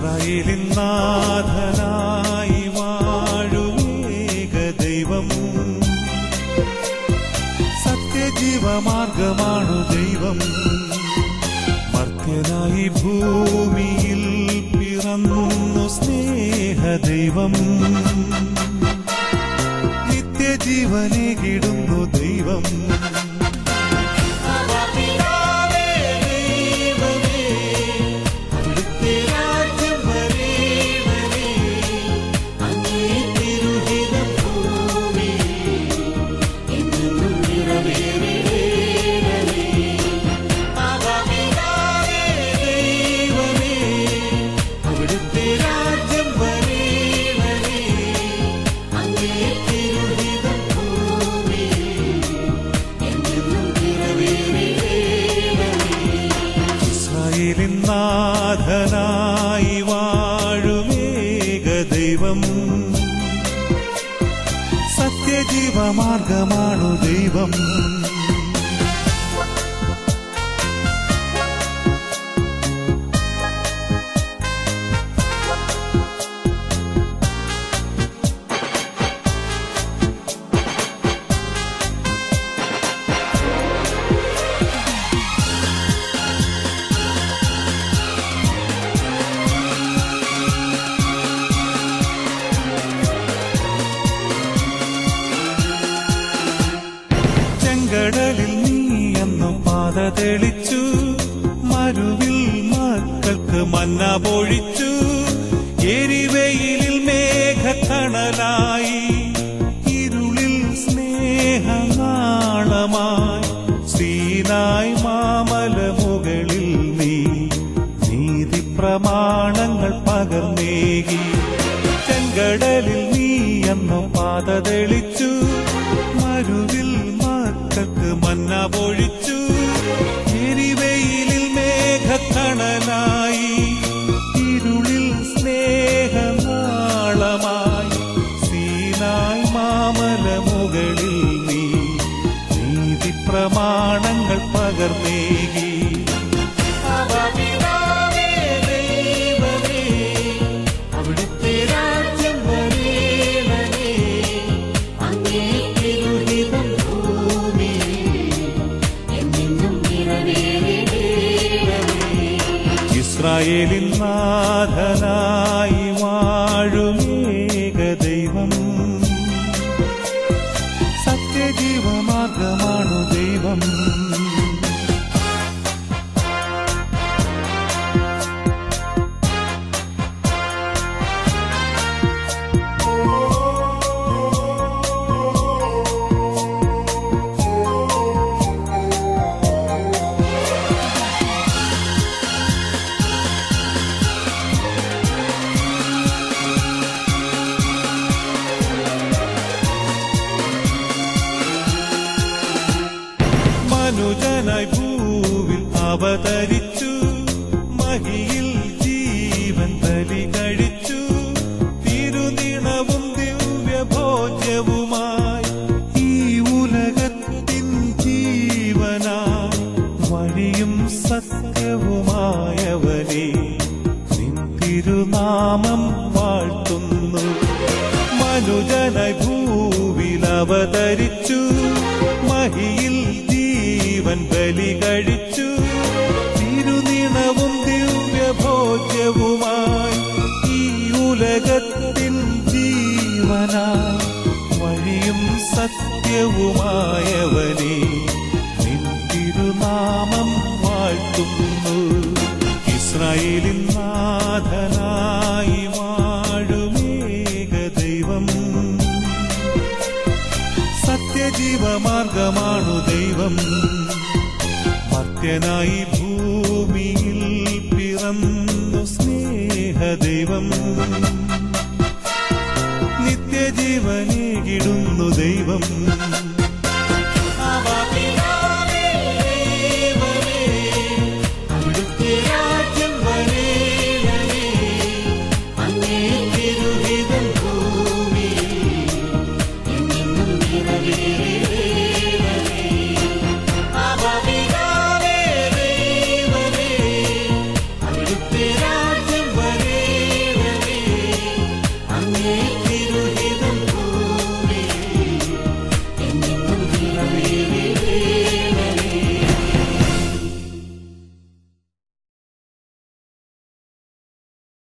ഇസ്രായേലിൻ നാഥനായി വാഴുമേക ദൈവം സത്യജീവമാർഗമാണു ദൈവം മർത്യനായി ഭൂമിയിൽ പിറന്നു സ്നേഹദൈവം നിത്യജീവനെ കിടുന്നു ദൈവം പിതാവേ, ദൈവമേ, അവിടുത്തെ രാജ്യം വരേണമേ, അങ്ങേ തിരുഹിതം ഭൂമിയിൽ എന്നെന്നും നിറവേറേണമേ. പിതാവേ, ദൈവമേ, അവിടുത്തെ രാജ്യം വരേണമേ, അങ്ങേ തിരുഹിതം ഭൂമിയിൽ എന്നെന്നും നിറവേറേണമേ. ഇസ്രായേലിൻ നാഥനായി വാഴുമേക ദൈവം സത്യജീവമാർഗമാണു ദൈവം ചെങ്കടലിൽ നീ എന്നു പാത തെളിച്ചു മരുവിൽ മക്കൾക്ക് മന്ന പൊഴിച്ചു എരിവെയിലിൽ മേഘത്തണലായി ഇരുളിൽ സ്നേഹനാളമായി സീനായി മാമല മുകളിൽ നീ നീതി പ്രമാണങ്ങൾ പകർന്നേകി ചെങ്കടലിൽ നീ എന്നു പാത തെളിച്ചു മരുവിൽ മക്കൾക്ക് മന്ന പൊഴിച്ചു എരിവെയിലിൽ മേഘത്തണലായി ഇരുളിൽ സ്നേഹനാളമായി സീനായി മാമല മുകളിൽ നീ നീതി പ്രമാണങ്ങൾ പകർന്നേകി പിതാവേ, ദൈവമേ, അവിടുത്തെ രാജ്യം വരേണമേ, അങ്ങേ തിരുഹിതം ഭൂമിയിൽ എന്നെന്നും നിറവേറേണമേ. ഇസ്രായേലിൻ നാഥനായി വാഴുമേക ദൈവം സത്യജീവമാർഗമാണു ദൈവം മനുജനായി ഭൂവിൽ അവതരിച്ചു മഹിയിൽ ജീവൻ ബലി കഴിച്ചു തിരുനിണവും ദിവ്യഭോജ്യവുമായി ഈ ഉലകത്തിൻ ജീവനായി വഴിയും സത്യവുമായവനെ നിൻ തിരുനാമം വാഴ്ത്തുന്നു മനുജനായി ഭൂവിൽ അവതരിച്ചു മഹിയിൽ ജീവൻ ബലി കഴിച്ചു തിരുനിണവും ദിവ്യഭോജ്യവുമായി ഈ ഉലകത്തിൻ ജീവനായി വഴിയും സത്യവുമായവനെ നിൻ തിരുനാമം വാഴ്ത്തുന്നു ഇസ്രായേലിൻ നാഥനായി വാഴുമേക ദൈവം സത്യജീവമാർഗമാണു ദൈവം മർത്യനായി ഭൂമിയിൽ പിറന്നു സ്നേഹദൈവം നിത്യജീവനെ കിടുന്നു ദൈവം